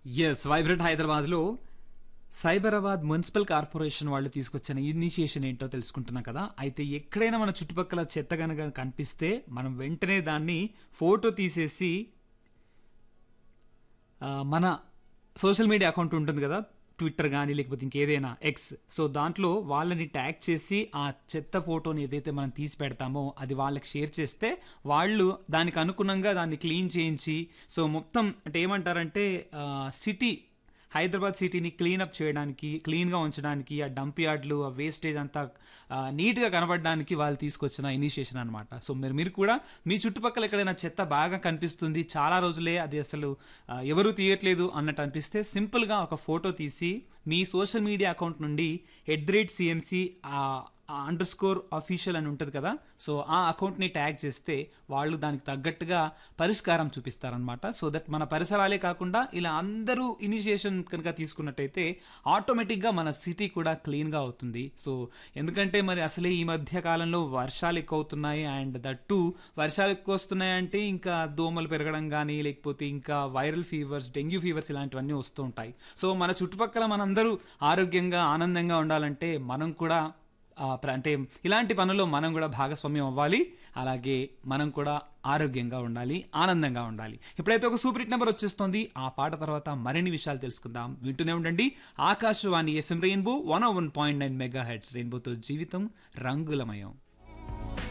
yes vibrant హైదరాబాద్లో Cyberabad municipal corporation వాళ్ళు తీసుకొచ్చిన ఇనిషియేషన్ ఏంటో తెలుసుకుంటున్నాం కదా అయితే ఎక్కడైనా మన చుట్టుపక్కల చెత్త కనుక కనిపిస్తే మనం వెంటనే దాన్ని ఫోటో తీసేసి ఆ, మన సోషల్ మీడియా అకౌంట్ ఉంటుంది కదా ట్విట్టర్ కానీ లేకపోతే ఇంకేదైనా ఎక్స్ సో దాంట్లో వాళ్ళని ట్యాగ్ చేసి ఆ చెత్త ఫోటోని ఏదైతే మనం తీసి పెడతామో అది వాళ్ళకి షేర్ చేస్తే వాళ్ళు దానికి అనుగుణంగా దాన్ని క్లీన్ చేయించి సో మొత్తం అంటే ఏమంటారంటే సిటీ హైదరాబాద్ సిటీని క్లీనప్ చేయడానికి క్లీన్గా ఉంచడానికి ఆ డంప్ యార్డ్లు ఆ వేస్టేజ్ అంతా ఆ, నీట్గా కనబడడానికి వాళ్ళు తీసుకొచ్చిన ఇనిషియేషన్ అనమాట సో మీరు మీరు కూడా మీ చుట్టుపక్కల ఎక్కడైనా చెత్త బాగా కనిపిస్తుంది చాలా రోజులే అది అసలు ఆ, ఎవరూ తీయట్లేదు అన్నట్టు అనిపిస్తే సింపుల్గా ఒక ఫోటో తీసి మీ సోషల్ మీడియా అకౌంట్ నుండి at the rate CMC underscore official అని ఉంటుంది కదా సో ఆ అకౌంట్ని ట్యాగ్ చేస్తే వాళ్ళు దానికి తగ్గట్టుగా పరిష్కారం చూపిస్తారనమాట సో దట్ మన పరిసరాలే కాకుండా ఇలా అందరూ ఇనిషియేషన్ కనుక తీసుకున్నట్టయితే ఆటోమేటిక్గా మన సిటీ కూడా క్లీన్గా అవుతుంది సో ఎందుకంటే మరి అసలే ఈ మధ్య కాలంలో వర్షాలు ఎక్కువ అవుతున్నాయి అండ్ దట్ టు వర్షాలు ఎక్కువ వస్తున్నాయి అంటే ఇంకా దోమలు పెరగడం కానీ లేకపోతే ఇంకా వైరల్ ఫీవర్స్ డెంగ్యూ ఫీవర్స్ ఇలాంటివన్నీ వస్తూ ఉంటాయి సో మన చుట్టుపక్కల మనందరూ ఆరోగ్యంగా ఆనందంగా ఉండాలంటే మనం కూడా ఆ, ప్ర- అంటే ఇలాంటి పనుల్లో మనం కూడా భాగస్వామ్యం అవ్వాలి అలాగే మనం కూడా ఆరోగ్యంగా ఉండాలి ఆనందంగా ఉండాలి ఇప్పుడైతే ఒక సూపర్ హిట్ నెంబర్ వచ్చేస్తుంది ఆ పాట తర్వాత మరిన్ని విషయాలు తెలుసుకుందాం వింటూనే ఉండండి Akashvani FM Rainbow one one point nine mega heads రెయిన్బోతో జీవితం రంగులమయం